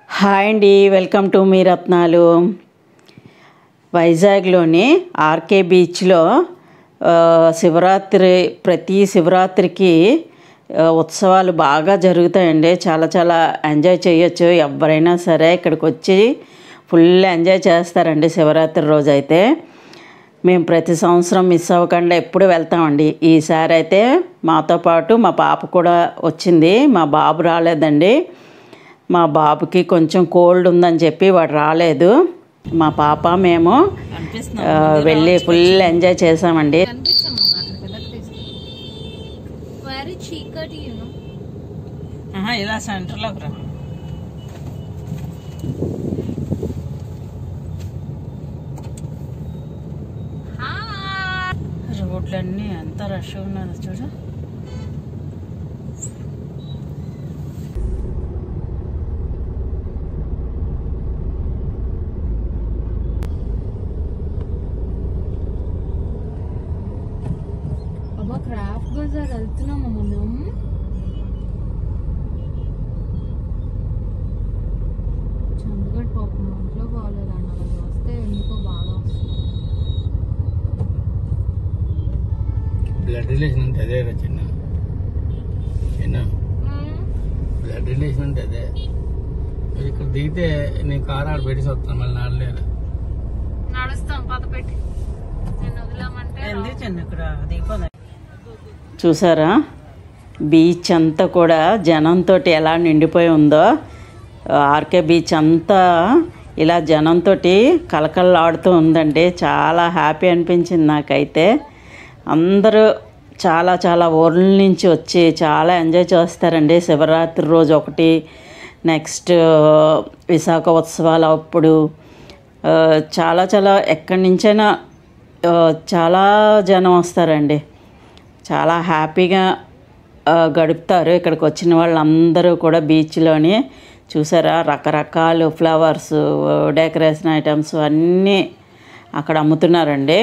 hi అండి welcome to me రత్నాలు వైజాగ్లోని RK బీచ్లో ఆ, శివరాత్రి ప్రతి శివరాత్రికి ఆ, ఉత్సవాలు బాగా జరుగుతాయండి చాలా చాలా ఎంజాయ్ చేయొచ్చు ఎవరైనా సరే ఇక్కడికి వచ్చి ఫుల్ ఎంజాయ్ చేస్తారండి శివరాత్రి రోజు అయితే మేము ప్రతి సంవత్సరం మిస్ అవ్వకుండా ఎప్పుడు వెళ్తామండి ఈసారి అయితే మాతో పాటు మా పాప కూడా వచ్చింది మా బాబు రాలేదండి మా బాబుకి కొంచెం కోల్డ్ ఉందని చెప్పి వాడు రాలేదు మా పాప మేము ఆ, వెళ్ళి ఫుల్ ఎంజాయ్ చేసామండి కనిపించమ్మా అక్కడ పిల్లలు తీసుకో వెరీ చీకటి యూనో ఇలా సెంటర్లోకి రా రోడ్లన్నీ ఎంత రష్ ఉన్నదో చూడు అబ్బా క్రాఫ్ట్ బజార్ వెళ్తున్నామా మనం చంద్రగడ్ పాపం ఒంట్లో బాగాలేదండి అలా వస్తే ఎందుకో బాగా వస్తుంది బ్లడ్ రిలేషన్ అంటే అదే రా చిన్న చిన్న బ్లడ్ రిలేషన్ అంటే అదే నువ్వు ఇక్కడ దిగితే నీ కారు ఆడ పెట్టేసి వస్తాను మళ్ళీ నాడలేదు నడుస్తాం పద పెట్టి నేను వదిలామంటే చూసారా బీచ్ అంతా కూడా జనంతో ఎలా నిండిపోయి ఉందో ఆర్కే బీచ్ అంతా ఇలా జనంతో కలకలలాడుతూ ఉందండి చాలా హ్యాపీ అనిపించింది నాకైతే అందరూ చాలా చాలా ఊర్ల నుంచి వచ్చి చాలా ఎంజాయ్ చేస్తారండి శివరాత్రి రోజు ఒకటి నెక్స్ట్ విశాఖ ఉత్సవాలు అప్పుడు ఆ, చాలా చాలా ఎక్కడి నుంచైనా ఆ, చాలా జనం వస్తారండి చాలా హ్యాపీగా ఆ, గడుపుతారు ఇక్కడికి వచ్చిన వాళ్ళందరూ కూడా బీచ్లోని చూసారా రకరకాలు ఫ్లవర్స్ డెకరేషన్ ఐటమ్స్ అన్నీ అక్కడ అమ్ముతున్నారండి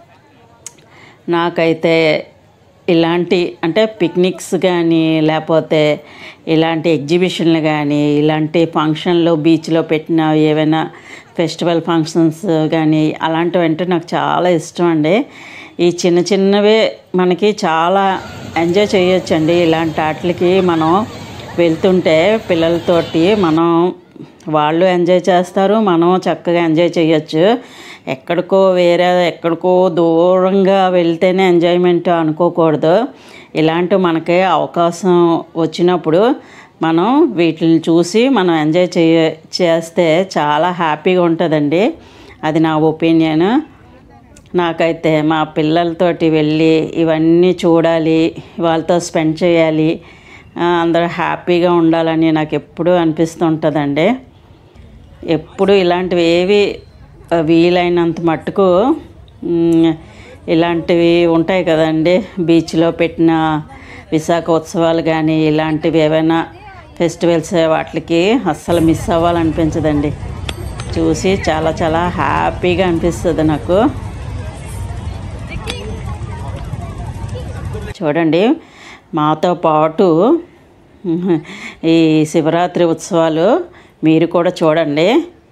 నాకైతే ఇలాంటి అంటే పిక్నిక్స్ కానీ లేకపోతే ఇలాంటి ఎగ్జిబిషన్లు కానీ ఇలాంటి ఫంక్షన్లు బీచ్లో పెట్టిన ఏవైనా ఫెస్టివల్ ఫంక్షన్స్ కానీ అలాంటివి అంటే నాకు చాలా ఇష్టం అండి ఈ చిన్న చిన్నవే మనకి చాలా ఎంజాయ్ చేయొచ్చండి ఇలాంటి వాటికి మనం వెళ్తుంటే పిల్లలతోటి మనం వాళ్ళు ఎంజాయ్ చేస్తారు మనం చక్కగా ఎంజాయ్ చేయొచ్చు ఎక్కడికో వేరే ఎక్కడికో దూరంగా వెళ్తేనే ఎంజాయ్మెంట్ అనుకోకూడదు ఇలాంటి మనకి అవకాశం వచ్చినప్పుడు మనం వీటిని చూసి మనం ఎంజాయ్ చేయ చేస్తే చాలా హ్యాపీగా ఉంటుందండి అది నా ఒపీనియన్ నాకైతే మా పిల్లలతోటి వెళ్ళి ఇవన్నీ చూడాలి వాళ్ళతో స్పెండ్ చేయాలి ఆ, అందరూ హ్యాపీగా ఉండాలని నాకు ఎప్పుడూ అనిపిస్తుంటుందండి ఎప్పుడు ఇలాంటివి ఏవి ఆ, వీలైనంత మట్టుకు మ్, ఇలాంటివి ఉంటాయి కదండి బీచ్లో పెట్టిన విశాఖ ఉత్సవాలు కానీ ఇలాంటివి ఏవైనా ఫెస్టివల్స్ వాటికి అస్సలు మిస్ అవ్వాలనిపించదండి చూసి చాలా చాలా హ్యాపీగా అనిపిస్తుంది నాకు చూడండి మాతో పాటు ఈ శివరాత్రి ఉత్సవాలు మీరు కూడా చూడండి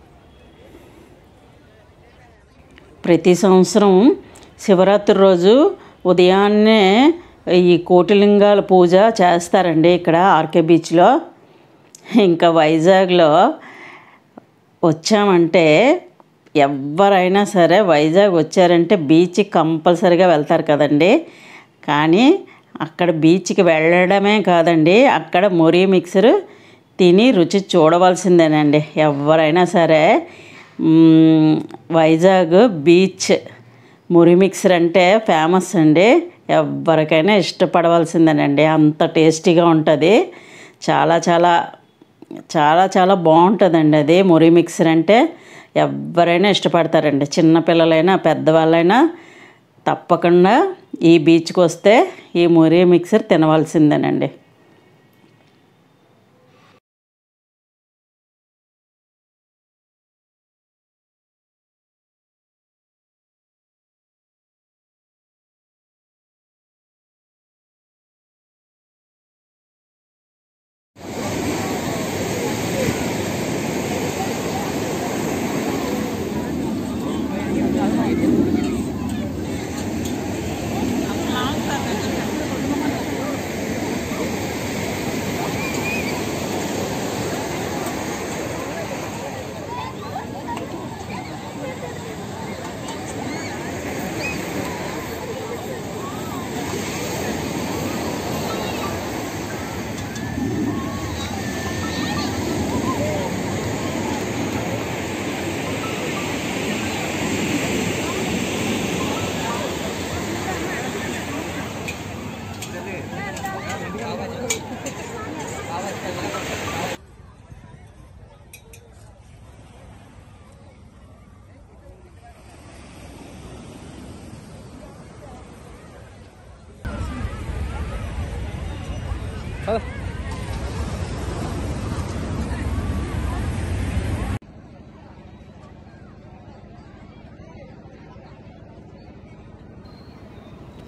ప్రతి సంవత్సరం శివరాత్రి రోజు ఉదయాన్నే ఈ కోటిలింగాల పూజ చేస్తారండి ఇక్కడ ఆర్కే బీచ్లో ఇంకా వైజాగ్లో వచ్చామంటే ఎవరైనా సరే వైజాగ్ వచ్చారంటే బీచ్కి కంపల్సరీగా వెళ్తారు కదండి కానీ అక్కడ బీచ్కి వెళ్ళడమే కాదండి అక్కడ మొరీ మిక్సర్ తిని రుచి చూడవలసిందేనండి ఎవరైనా సరే మ్మ్, వైజాగ్ బీచ్ మురి మిక్సర్ అంటే ఫేమస్ అండి ఎవరికైనా ఇష్టపడవలసిందేనండి అంత టేస్టీగా ఉంటుంది చాలా చాలా చాలా చాలా బాగుంటుందండి అది మురి మిక్సర్ అంటే ఎవరైనా ఇష్టపడతారండి చిన్నపిల్లలైనా పెద్దవాళ్ళైనా తప్పకుండా ఈ బీచ్కి వస్తే ఈ మురి మిక్సర్ తినవలసిందేనండి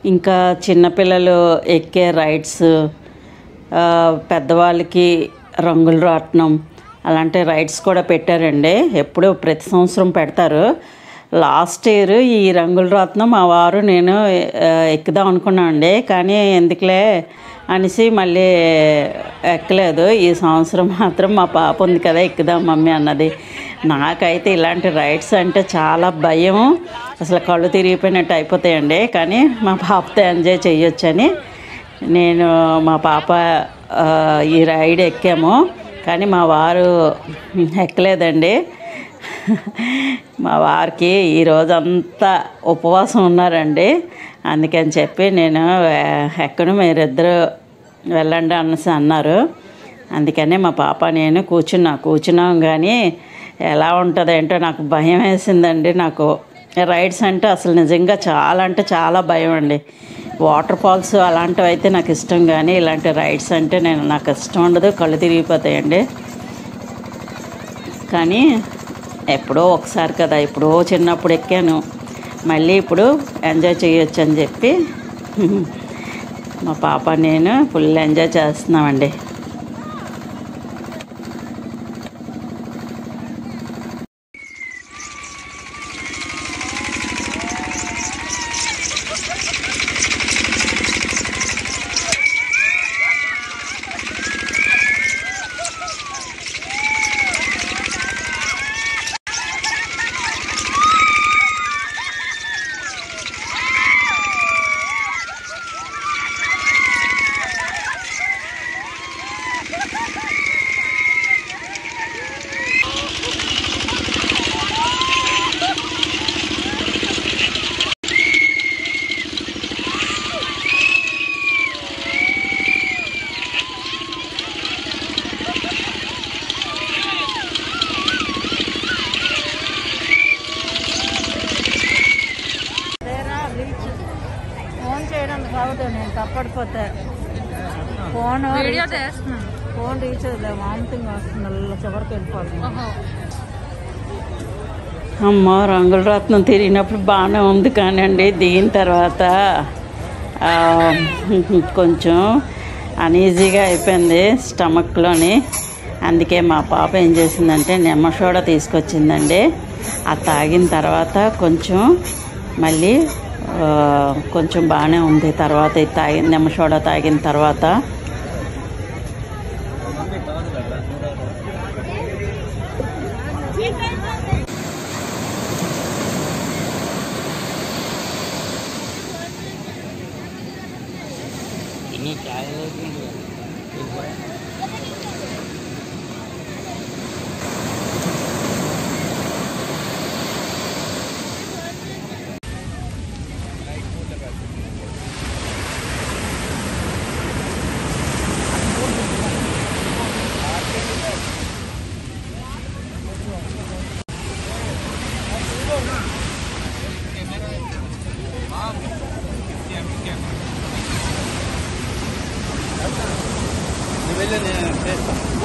ఇంకా చిన్నపిల్లలు ఎక్కే రైడ్స్ ఆ, పెద్దవాళ్ళకి రంగుల రాట్నం అలాంటి రైడ్స్ కూడా పెట్టారండి ఎప్పుడూ ప్రతి సంవత్సరం పెడతారు లాస్ట్ ఇయర్ ఈ రంగుల రాట్నం మా వారు నేను ఆ, ఎక్కుదాం అనుకున్నామండి కానీ ఎందుకులే అనేసి మళ్ళీ ఎక్కలేదు ఈ సంవత్సరం మాత్రం మా పాప ఉంది కదా ఎక్కుదాం మమ్మీ అన్నది నాకైతే ఇలాంటి రైడ్స్ అంటే చాలా భయం అసలు కళ్ళు తిరిగిపోయినట్టు అయిపోతాయండి కానీ మా పాపతో ఎంజాయ్ చేయొచ్చని నేను మా పాప ఆ, ఈ రైడ్ ఎక్కాము కానీ మా వారు ఎక్కలేదండి మా వారికి ఈ రోజంతా ఉపవాసం ఉన్నారండి అందుకని చెప్పి నేను "ఏ, ఎక్కను మీరిద్దరు వెళ్ళండి అనేసి అన్నారు అందుకనే మా పాప నేను కూర్చున్నా కూర్చున్నాం కానీ ఎలా ఉంటుందో ఏంటో నాకు భయం వేసిందండి నాకు రైడ్స్ అంటే అసలు నిజంగా చాలా అంటే చాలా భయం అండి వాటర్ ఫాల్స్ అలాంటివి అయితే నాకు ఇష్టం కానీ ఇలాంటి రైడ్స్ అంటే నేను నాకు ఇష్టం ఉండదు కళ్ళు తిరిగిపోతాయండి కానీ ఎప్పుడో ఒకసారి కదా ఎప్పుడో చిన్నప్పుడు ఎక్కాను మళ్ళీ ఇప్పుడు ఎంజాయ్ చేయొచ్చు అని చెప్పి మా పాప నేను ఫుల్ ఎంజాయ్ చేస్తున్నామండి ఫోన్ చేయడం రావద్దు నేను తప్పడిపోతే ఫోన్ వీడియో చేస్తున్నాను ఫోన్ రీచ్ అవ్వలే వామిటింగ్ వస్తుంది అలా చివరికి వెళ్ళిపోవాలి ఓహో అమ్మ రంగుల రత్నం తిరిగినప్పుడు బాగానే ఉంది కానండి దిగిన తర్వాత ఆ, కొంచెం అనీజీగా అయిపోయింది స్టమక్లోని అందుకే మా పాప ఏం చేసిందంటే నిమ్మ సోడా తీసుకొచ్చిందండి అది తాగిన తర్వాత కొంచెం మళ్ళీ ఆ, కొంచెం బాగానే ఉంది తర్వాత ఇది తాగి నిమ్మ సోడా తాగిన తర్వాత ఇన్ని ఛాయలు వెళ్ళి నేను చేస్తాను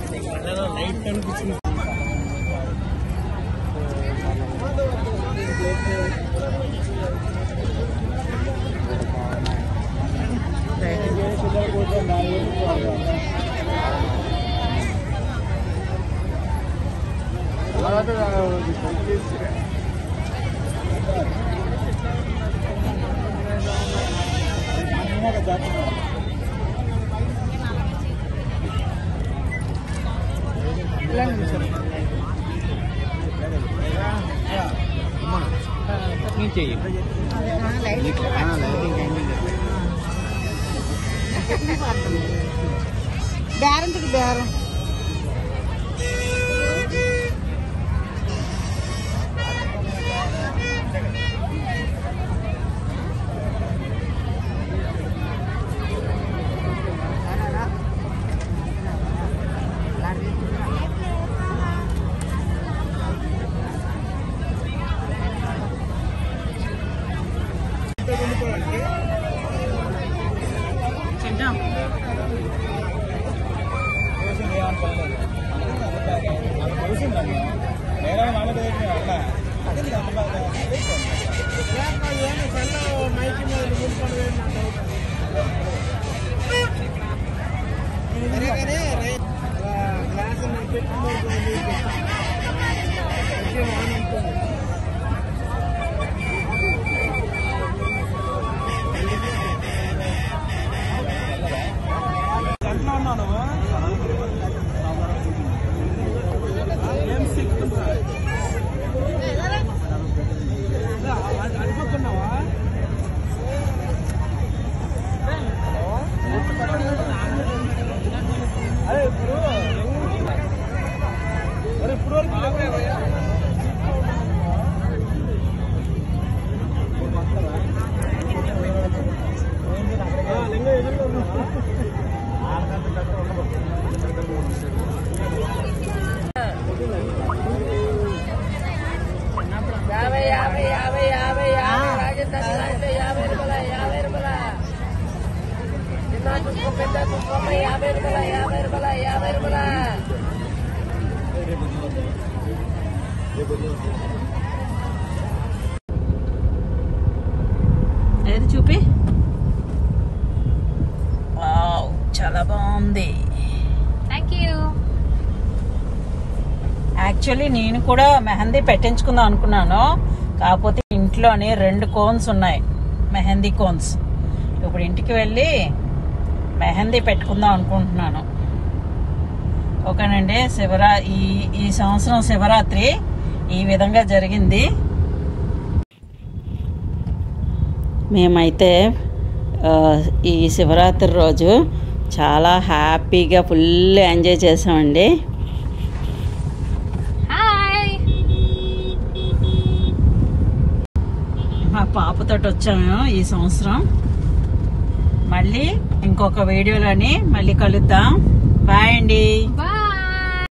లైట్ కనిపించింది చెయ్యి బేరంతికి బేరం ఏది చూపి వావ్ చాలా బాగుంది థ్యాంక్ యూ యాక్చువల్లీ నేను కూడా మెహందీ పెట్టించుకుందాం అనుకున్నాను కాకపోతే ఇంట్లోనే రెండు కోన్స్ ఉన్నాయి మెహందీ కోన్స్ ఇప్పుడు ఇంటికి వెళ్ళి మెహందీ పెట్టుకుందాం అనుకుంటున్నాను ఓకేనండి శివరా ఈ ఈ సంవత్సరం శివరాత్రి ఈ విధంగా జరిగింది మేమైతే ఆ, ఈ శివరాత్రి రోజు చాలా హ్యాపీగా ఫుల్ ఎంజాయ్ చేసామండి హాయ్ మా పాపతో వచ్చాము ఈ సంవత్సరం మళ్ళీ ఇంకొక వీడియోలోని మళ్ళీ కలుద్దాం బాయ్ అండి బాయ్